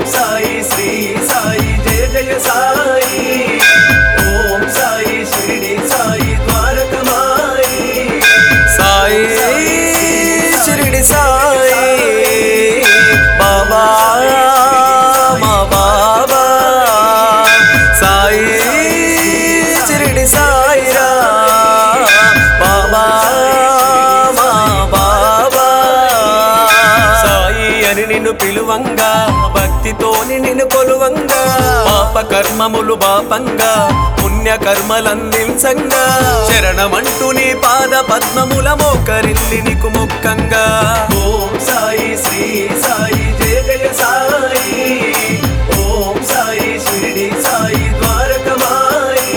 సాయి శ్రీ సాయి జయ జయ సాయి ఓం సాయి షిరిడి సాయి ద్వారకమాయి సాయి షిరిడి సాయి బాబా మా బాబా సాయి షిరిడి సాయిరా బాబా మా బాబా సాయి అని నిన్ను పిలువంగా భక్తితోని నిన్ను కొలువంగా పాప కర్మములు పాపంగా పుణ్య కర్మలందించంగా శరణమంటూ నీ పాద పద్మముల మోకరిల్లి నీకు ముక్కంగా ఓం సాయి శ్రీ సాయి జయ జయ సాయి ఓం సాయి షిరిడి సాయి ద్వారకమాయి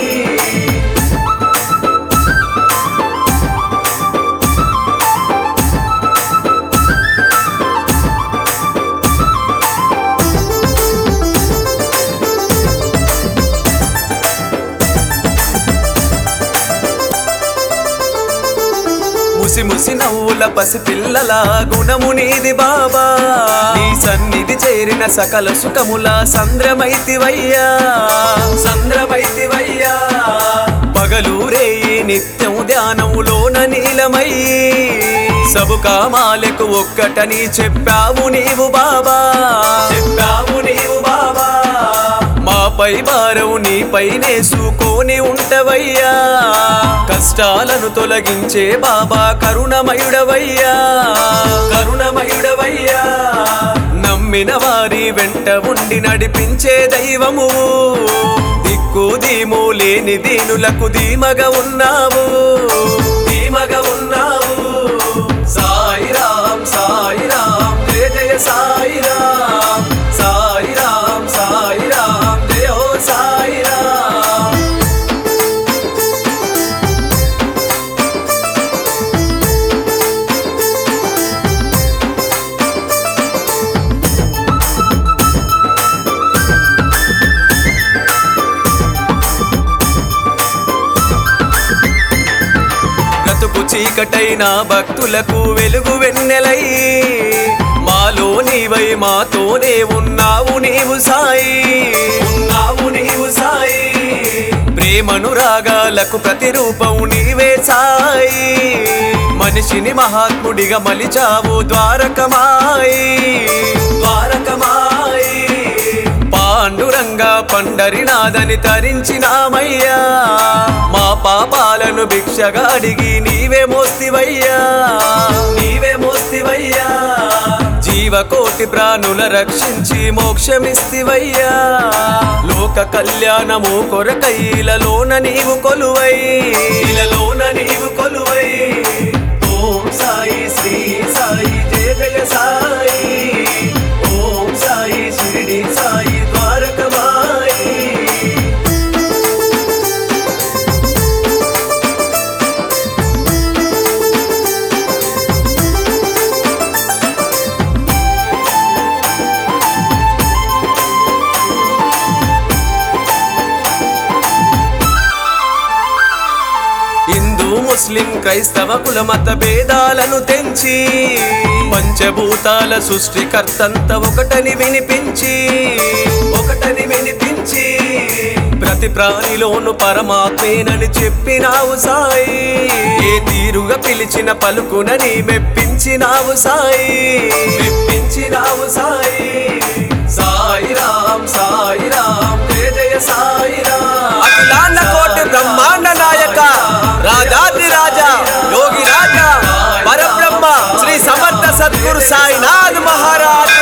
ముసి ముసి నవ్వుల పసి పిల్లల గుణము నీది బాబా నీ సన్నిధి చేరిన సకల సుఖముల సంద్రమైతివయ్యా సంద్రమైతివయ్యా పగలు రేయి నిత్యం ధ్యానములోన నీలమయ్యి సబు కామాలకు ఒక్కటని చెప్పావు నీవు బాబా చెప్పావు నీవు బాబా మాపై భారం నీపైనే సూకోని ఉంటవయ్యా కష్టాలను తొలగించే బాబా కరుణమయుడవయ్యా కరుణమయుడవయ్యా నమ్మిన వారి వెంట ఉండి నడిపించే దైవము దిక్కు దీము లేని దీనులకు ధీమగా ఉన్నావు ధీమగా ఉన్నావు సాయిరాం సాయిరాం జయ జయ సాయిరాం సాయిరాం సాయిరాం జయ హో సాయిరాం బ్రతుకు చీకటైన భక్తులకు వెలుగు వెన్నెలై మాలో నీవై మాతోనే ఉన్నావు నీవు సాయి ఉన్నావు నీవు సాయి ప్రేమను రాగాలకు ప్రతిరూపం నీవే సాయి మనిషిని మహాత్ముడిగా మలిచావు ద్వారకమాయి ద్వారకమాయి పాండురంగా పండరినాదని తరించినామయ్యా మా పాపాలను భిక్షగా అడిగి నీవే మోస్తివయ్యా నీవే మోస్తివయ్యా జీవకోటి ప్రాణుల రక్షించి మోక్షమిస్తివయ్యా లోక కళ్యాణము కొరకై ఇలలోన నీవు కొలువై ఇలలోన నీవు కొలువై ఓం సాయి శ్రీ సాయి జయ జయ సాయి ఓం సాయి షిరిడి సాయి ద్వారకమాయి హిందూ ముస్లిం క్రైస్తవ కుల మత భేదాలను తెంచి పంచభూతాల సృష్టికర్తంత ఒకటని వినిపించి ఒకటని వినిపించి ప్రతి ప్రాణిలోను పరమాత్మేనని చెప్పినావు సాయి ఏ తీరుగా పిలిచిన పలుకునని మెప్పించినావు సాయి మెప్పించినావు సాయి సాయిరాం సాయిరాం జయ జయ సాయిరాం అఖిలాండ కోటి బ్రహ్మాండ నాయక రాజాది రాజా యోగి రాజా పరబ్రహ్మ శ్రీ సమర్థ సద్గురు సాయినాథ్ మహారాజ్